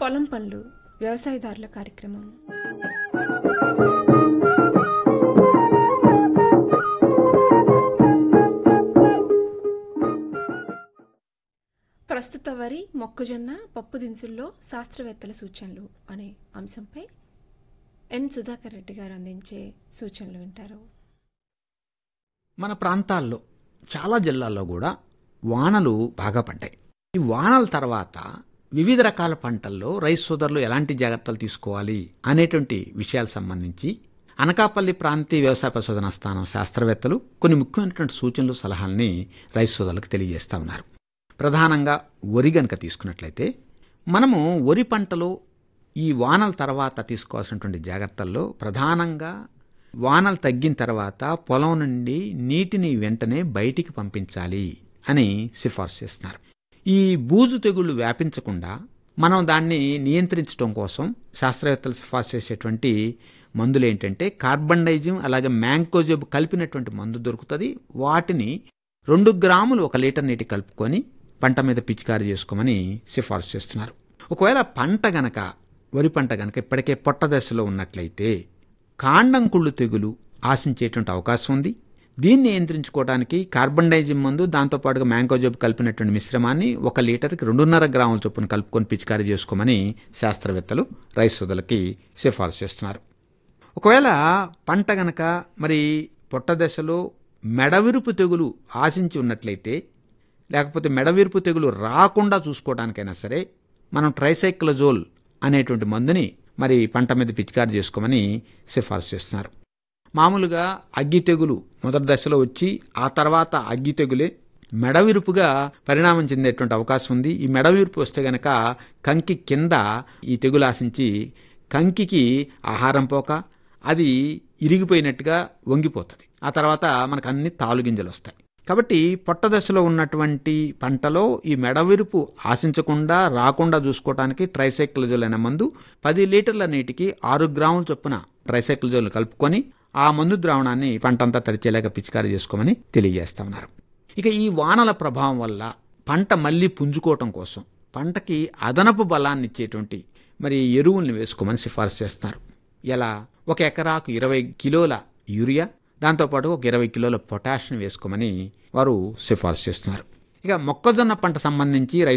పొలం పనులు వ్యవసాయదారుల కార్యక్రమం ప్రస్తుత వరి మొక్కజొన్న పప్పు దినుసుల్లో శాస్త్రవేత్తల సూచనలు అనే అంశంపై ఎన్ సుధాకర్ రెడ్డి గారు అందించే సూచనలు వింటారు మన ప్రాంతాల్లో చాలా జిల్లాల్లో కూడా వానలు బాగా పడ్డాయి ఈ వానల తర్వాత వివిధ రకాల పంటల్లో రైతు సోదరులు ఎలాంటి జాగ్రత్తలు తీసుకోవాలి అనేటువంటి విషయాలకు సంబంధించి అనకాపల్లి ప్రాంతీయ వ్యవసాయ పరిశోధన స్థానం శాస్త్రవేత్తలు కొన్ని ముఖ్యమైనటువంటి సూచనలు సలహాలని రైతు సోదరులకు తెలియజేస్తా ఉన్నారు ప్రధానంగా వరి గనక తీసుకున్నట్లయితే మనము వరి పంటలో ఈ వానల తర్వాత తీసుకోవాల్సినటువంటి జాగ్రత్తల్లో ప్రధానంగా వానలు తగ్గిన తర్వాత పొలం నుండి నీటిని వెంటనే బయటికి పంపించాలి అని సిఫార్సు చేస్తున్నారు ఈ బూజు తెగుళ్లు వ్యాపించకుండా మనం దాన్ని నియంత్రించడం కోసం శాస్త్రవేత్తలు సిఫార్సు చేసేటువంటి మందులు ఏంటంటే కార్బన్ డైజిమ్ అలాగే మ్యాంకోజెబ్ కలిపినటువంటి మందు దొరుకుతుంది వాటిని రెండు గ్రాములు ఒక లీటర్ నీటి కలుపుకొని పంట మీద పిచికారీ చేసుకోమని సిఫార్సు చేస్తున్నారు ఒకవేళ పంట గనక వరి పంట గనక ఇప్పటికే పొట్ట దశలో ఉన్నట్లయితే కాండం కుళ్ళు తెగులు ఆశించేటువంటి అవకాశం ఉంది దీన్ని నియంత్రించుకోవడానికి కార్బన్ డైజిమ్ మందు దాంతోపాటుగా మ్యాంగోజబ్ కలిపినటువంటి మిశ్రమాన్ని ఒక లీటర్కి రెండున్నర గ్రాముల చొప్పున కలుపుకొని పిచికారీ చేసుకోమని శాస్త్రవేత్తలు రైతు సోదరులకి సిఫార్సు చేస్తున్నారు ఒకవేళ పంట గనక మరి పొట్ట దశలో మెడవిరుపు తెగులు ఆశించి ఉన్నట్లయితే లేకపోతే మెడవిరుపు తెగులు రాకుండా చూసుకోవడానికైనా సరే మనం ట్రైసైక్లజోల్ అనేటువంటి మందుని మరి పంట మీద పిచికారి చేసుకోమని సిఫార్సు చేస్తున్నారు మామూలుగా అగ్గి తెగులు మొదటి దశలో వచ్చి ఆ తర్వాత అగ్గి తెగులే మెడవిరుపుగా పరిణామం చెందేటువంటి అవకాశం ఉంది ఈ మెడవిరుపు వస్తే గనక కంకి కింద ఈ తెగులు ఆశించి కంకికి ఆహారం పోక అది ఇరిగిపోయినట్టుగా వంగిపోతుంది ఆ తర్వాత మనకు అన్ని తాలుగింజలు వస్తాయి కాబట్టి పొట్ట దశలో ఉన్నటువంటి పంటలో ఈ మెడవిరుపు ఆశించకుండా రాకుండా చూసుకోవడానికి ట్రైసైక్లజోల్ అనే మందు పది లీటర్ల నీటికి ఆరు గ్రాముల చొప్పున ట్రైసైక్లజోల్ కలుపుకొని ఆ మందు ద్రావణాన్ని పంటంతా తడిచేలాగా పిచికారీ చేసుకోమని తెలియజేస్తా ఉన్నారు ఇక ఈ వానల ప్రభావం వల్ల పంట మళ్ళీ పుంజుకోవటం కోసం పంటకి అదనపు బలాన్ని ఇచ్చేటువంటి మరి ఎరువుల్ని వేసుకోమని సిఫార్సు చేస్తున్నారు ఎలా ఒక ఎకరాకు ఇరవై కిలోల యూరియా దాంతోపాటు ఒక ఇరవై కిలోల పొటాషియం వేసుకోమని వారు సిఫార్సు చేస్తున్నారు ఇక మొక్కజొన్న పంట సంబంధించి